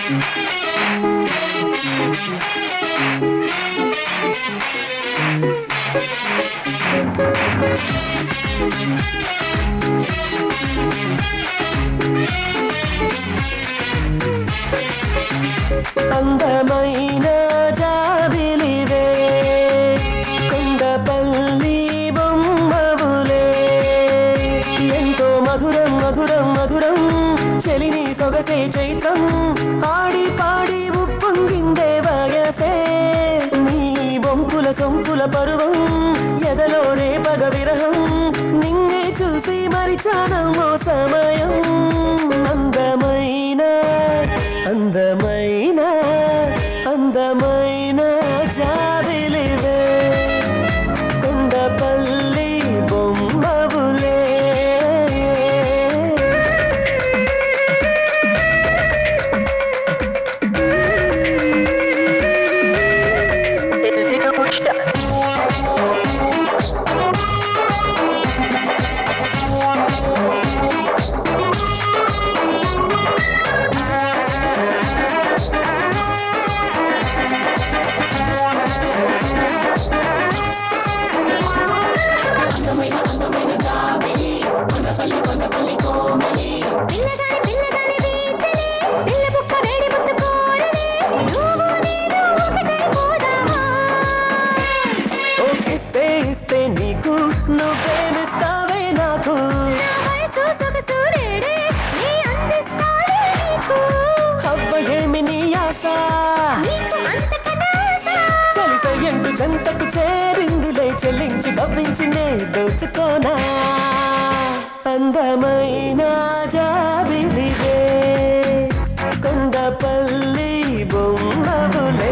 అందమైన జాబిలివే కొండపల్లి బొమ్మవులే ఎంతో మధురం మధురం మధురం చెలిని సొగసే చైత్రం ఆడి పాడి ఉప్పొంగిందే వయసే నీ బొంపుల సొంపుల పరువం ఎదలో రేపగ విరహం నిన్నే చూసి మరిచానమో సమయం అందమైన అందమైన అందమైన జాబిలివే కొండపల్లి బొమ్మవులే పిల్లగాలి పిల్లగాలి వీచలే పిల్ల బుక్క వేడి ముద్దు కోరలే నువ్వు నేను ఒకటే పోదామా ఓ ఇస్తే ఇస్తే నీకు నువ్వేమిస్తావే నాకు నా వయసు సొగసు రేడే నీ అందిస్తానే నీకు అవ్వ ఏమి నీ ఆశ నీకు అంతకన్నా ఆశ. చలిసయ్యంటు చెంతకు చేరిందిలే చెల్లించి గవ్వించిందే దోచుకోనా అందమైన జాబిలివే కొండపల్లి బొమ్మవులే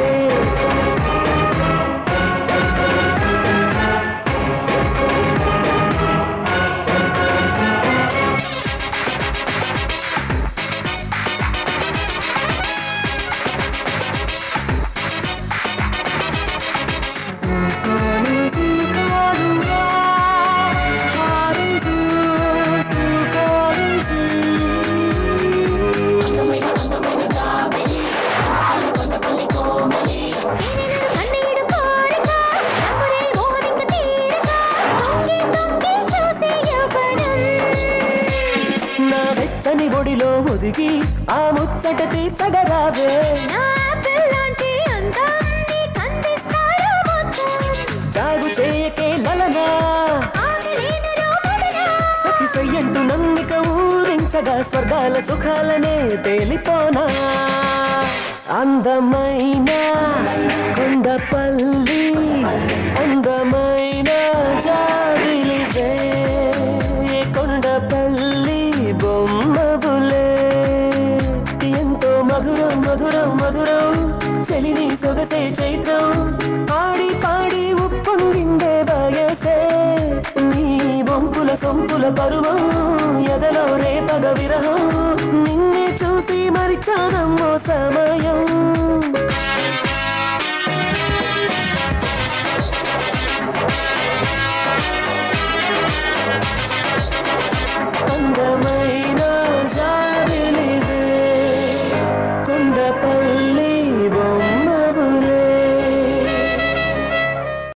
నేనెనరు కన్నీడు కోరిక రంగురే మోహనింక తీరిక తొంగి తొంగి చూసే యవ్వనం నా వెచ్చని ఒడిలో ఒదిగి ఆ ముచ్చట తీర్చగరావే నా పిల్లాంటి అందం నీకందిస్తాడు మొత్తం జాగు చేయకే లలనా ఆగలేనురో మదన సఖి సయ్యంటు నమ్మిక ఊరించగా స్వర్గాల సుఖాలనే తేలిపోనా అందమైన కొండపల్లి అందమైన జాబిలివే కొండపల్లి బొమ్మబులే ఎంతో మధురం మధురం మధురం చెలిని సొగసే చైత్రం ఆడి పాడి ఉప్పొంగిందే వయసే నీ బొంపుల సొంపుల పరువం ఎదలో రేపగ విరహం నిన్నే చూసి మరిచానమ్మో సమయం